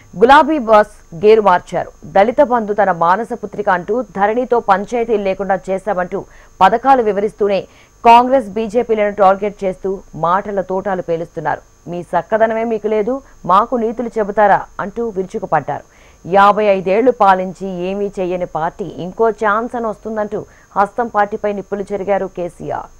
గులాబీ boss gear మార్చారు దళిత బంధు తన మానస పుత్రిక అంటూ ధరణితో పంచాయతీలు లేకుండా చేశామంటూ పథకాలు వివరిస్తూనే కాంగ్రెస్ బీజేపీలను టార్గెట్ చేస్తూ మాటల తోటాలు పేలుస్తున్నారు మీ సక్కదనమే మీకు లేదు మాకు నీతులు చెబుతారా అంటూ విరుచుకుపడ్డారు యాభై ఐదేళ్లు పాలించి ఏమీ చెయ్యని పార్టీ ఇంకో ఛాన్స్ అని వస్తుందంటూ హస్తం పార్టీపై నిప్పులు చెరిగారు కేసీఆర్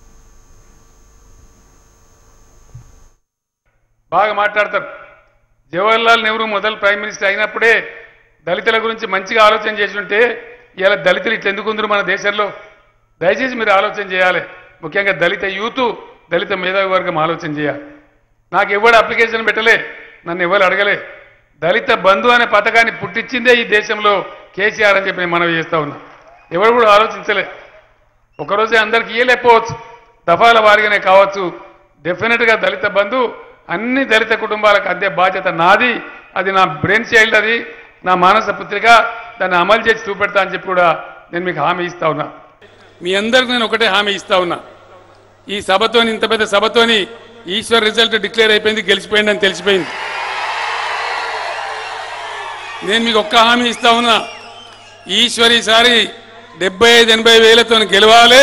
బాగా మాట్లాడతారు జవహర్లాల్ నెహ్రూ మొదలు ప్రైమ్ మినిస్టర్ అయినప్పుడే దళితుల గురించి మంచిగా ఆలోచన చేసి ఉంటే ఇవాళ దళితులు ఇట్లా ఎందుకు ఉందరు మన దేశంలో దయచేసి మీరు ఆలోచన చేయాలి ముఖ్యంగా దళిత యూత్ దళిత మేధావి వర్గం ఆలోచన చేయాలి నాకు ఎవడు అప్లికేషన్ పెట్టలే నన్ను ఎవరు అడగలే దళిత బంధు అనే పథకాన్ని పుట్టించిందే ఈ దేశంలో కేసీఆర్ అని చెప్పి నేను మనవి చేస్తా ఉన్నా ఎవరు కూడా ఆలోచించలే ఒకరోజే అందరికి ఇయ్యలేకపోవచ్చు దఫాల వారిగానే కావచ్చు డెఫినెట్గా దళిత బంధు అన్ని దళిత కుటుంబాలకు అందే బాధ్యత నాది అది నా బ్రెయిన్ చైల్డ్ అది నా మానస పుత్రిక దాన్ని అమలు చేసి చూపెడతా అని చెప్పి కూడా నేను మీకు హామీ ఇస్తా ఉన్నా మీ అందరికి నేను ఒకటే హామీ ఇస్తా ఉన్నా ఈ సభతోని ఇంత పెద్ద సభతోని ఈశ్వర్ రిజల్ట్ డిక్లేర్ అయిపోయింది గెలిచిపోయింది అని తెలిసిపోయింది నేను మీకు ఒక్క హామీ ఇస్తా ఉన్నా ఈశ్వర్ ఈసారి డెబ్బై ఐదు ఎనభై వేలతో గెలవాలి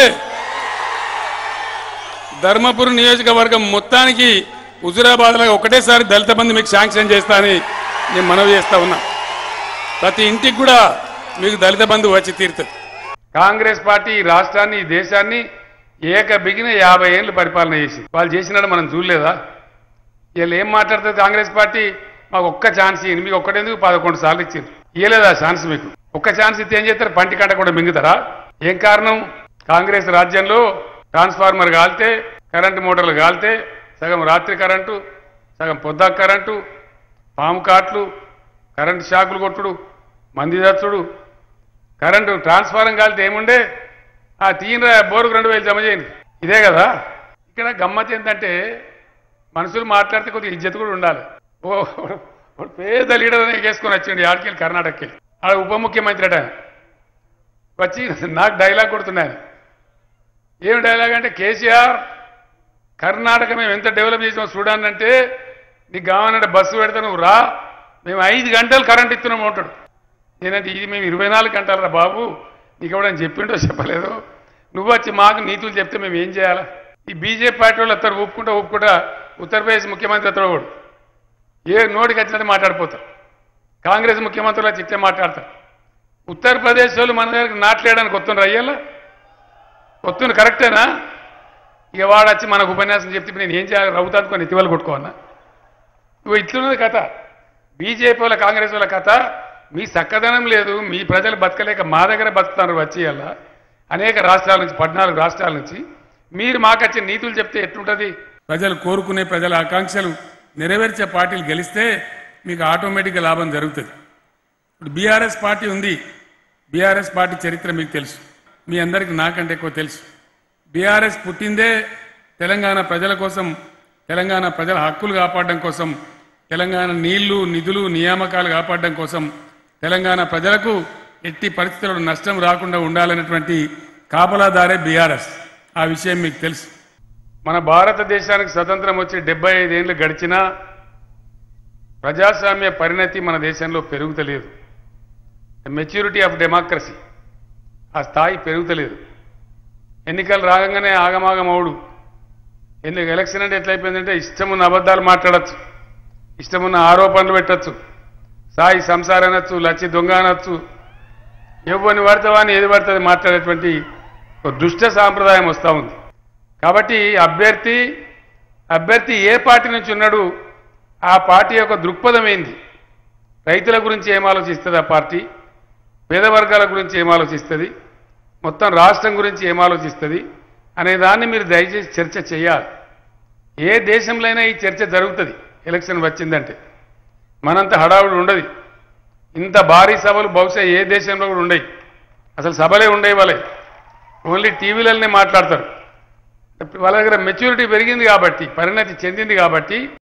ధర్మపురం నియోజకవర్గం మొత్తానికి హుజురాబాద్లో ఒకటేసారి దళిత బంధు మీకు శాంక్షన్ చేస్తా అని నేను మనవి చేస్తా ఉన్నా ప్రతి ఇంటికి కూడా మీకు దళిత బంధు వచ్చి తీరుతుంది కాంగ్రెస్ పార్టీ ఈ రాష్ట్రాన్ని ఈ దేశాన్ని ఏక బిగిన యాభై ఏళ్ళు పరిపాలన చేసి వాళ్ళు చేసినట్టు మనం చూడలేదా వీళ్ళు ఏం మాట్లాడుతుంది కాంగ్రెస్ పార్టీ మాకు ఒక్క ఛాన్స్ ఇయ్యండి మీకు ఒక్కటేందుకు పదకొండు సార్లు ఇచ్చింది ఇయ్యలేదా ఛాన్స్ మీకు ఒక్క ఛాన్స్ ఇస్తే ఏం చేస్తారు పంటి కంట కూడా మింగుతారా ఏం కారణం కాంగ్రెస్ రాజ్యంలో ట్రాన్స్ఫార్మర్ కాలితే కరెంటు మోటార్లు కాలితే సగం రాత్రి కరెంటు సగం పొద్దా కరెంటు పాము కాట్లు కరెంటు షాకులు కొట్టుడు మంది దచ్చుడు కరెంటు ట్రాన్స్ఫారం కాలితే ఏముండే ఆ తీయన బోరుకు రెండు వేలు జమ చేయండి ఇదే కదా ఇక్కడ గమ్మత్ ఏంటంటే మనుషులు మాట్లాడితే కొద్దిగా ఇజ్జత్ కూడా ఉండాలి ఓ ఓ పేద లీడర్ అని వేసుకొని వచ్చిండు ఆడికి కర్ణాటకకి ఆడ ఉప ముఖ్యమంత్రి అట ఆయన. వచ్చి నాకు డైలాగ్ కొడుతున్నాను ఏం డైలాగ్ అంటే కేసీఆర్ కర్ణాటక మేము ఎంత డెవలప్ చేసామో చూడండి అంటే నీకు కావాలంటే బస్సు పెడితే నువ్వు రా మేము ఐదు గంటలు కరెంట్ ఇస్తున్నాం ఉంటాడు నేనంటే ఇది మేము ఇరవై నాలుగు గంటలరా బాబు నీకు ఎవడని చెప్పిండో చెప్పలేదు నువ్వు వచ్చి మాకు నీతులు చెప్తే మేము ఏం చేయాలా ఈ బీజేపీ పార్టీ వాళ్ళు వస్తారు ఊపుకుంటా ఊపుకుంటా ఉత్తరప్రదేశ్ ముఖ్యమంత్రి అతడు వాడు ఏ నోటికి వచ్చినట్టు మాట్లాడిపోతారు కాంగ్రెస్ ముఖ్యమంత్రులు వచ్చి ఇట్లే మాట్లాడతారు ఉత్తరప్రదేశ్ వాళ్ళు మన దగ్గరికి నాట్లేయడానికి వస్తున్నారు అయ్యేలా వస్తుంది కరెక్టేనా ఇక వాడు వచ్చి మనకు ఉపన్యాసం చెప్తే ఇప్పుడు నేను ఏం చేయాలి రవ్వుతాను కొన్ని ఇటీవల కొట్టుకోవన్నా ఇగో ఇట్లున్నది కథ బీజేపీ వాళ్ళ కాంగ్రెస్ వాళ్ళ కథ మీ చక్కదనం లేదు మీ ప్రజలు బతకలేక మా దగ్గర బతుకుతారు వచ్చి అలా అనేక రాష్ట్రాల నుంచి పద్నాలుగు రాష్ట్రాల నుంచి మీరు మాకొచ్చే నీతులు చెప్తే ఎట్లుంటుంది ప్రజలు కోరుకునే ప్రజల ఆకాంక్షలు నెరవేర్చే పార్టీలు గెలిస్తే మీకు ఆటోమేటిక్గా లాభం జరుగుతుంది ఇప్పుడు బీఆర్ఎస్ పార్టీ ఉంది బీఆర్ఎస్ పార్టీ చరిత్ర మీకు తెలుసు మీ అందరికీ నాకంటే ఎక్కువ తెలుసు బీఆర్ఎస్ పుట్టిందే తెలంగాణ ప్రజల కోసం తెలంగాణ ప్రజల హక్కులు కాపాడడం కోసం తెలంగాణ నీళ్లు నిధులు నియామకాలు కాపాడడం కోసం తెలంగాణ ప్రజలకు ఎట్టి పరిస్థితుల్లో నష్టం రాకుండా ఉండాలనేటువంటి కాపలాదారే బీఆర్ఎస్ ఆ విషయం మీకు తెలుసు మన భారతదేశానికి స్వతంత్రం వచ్చి డెబ్బై ఐదేళ్లు గడిచినా ప్రజాస్వామ్య పరిణతి మన దేశంలో పెరుగుతలేదు మెచ్యూరిటీ ఆఫ్ డెమోక్రసీ ఆ స్థాయి పెరుగుతలేదు ఎన్నికలు రాగానే ఆగమాగమవుడు ఎందుకు ఎలక్షన్ అంటే ఎట్లయిపోయిందంటే ఇష్టమున్న అబద్ధాలు మాట్లాడచ్చు ఇష్టమున్న ఆరోపణలు పెట్టచ్చు సాయి సంసారం అనొచ్చు లచ్చి దొంగ అనొచ్చు ఎవరిని పడతావని ఏది పడుతుంది మాట్లాడేటువంటి ఒక దుష్ట సాంప్రదాయం వస్తూ ఉంది కాబట్టి అభ్యర్థి అభ్యర్థి ఏ పార్టీ నుంచి ఉన్నాడు ఆ పార్టీ యొక్క దృక్పథం ఏంది రైతుల గురించి ఏం ఆలోచిస్తుంది ఆ పార్టీ పేద వర్గాల గురించి ఏం ఆలోచిస్తుంది మొత్తం రాష్ట్రం గురించి ఏం ఆలోచిస్తుంది అనే దాన్ని మీరు దయచేసి చర్చ చేయాలి ఏ దేశంలో అయినా ఈ చర్చ జరుగుతుంది ఎలక్షన్ వచ్చిందంటే మనంత హడావుడు ఉండదు ఇంత భారీ సభలు బహుశా ఏ దేశంలో కూడా ఉండయి అసలు సభలే ఉండేవి వాళ్ళే ఓన్లీ టీవీలనే మాట్లాడతారు వాళ్ళ దగ్గర మెచ్యూరిటీ పెరిగింది కాబట్టి పరిణతి చెందింది కాబట్టి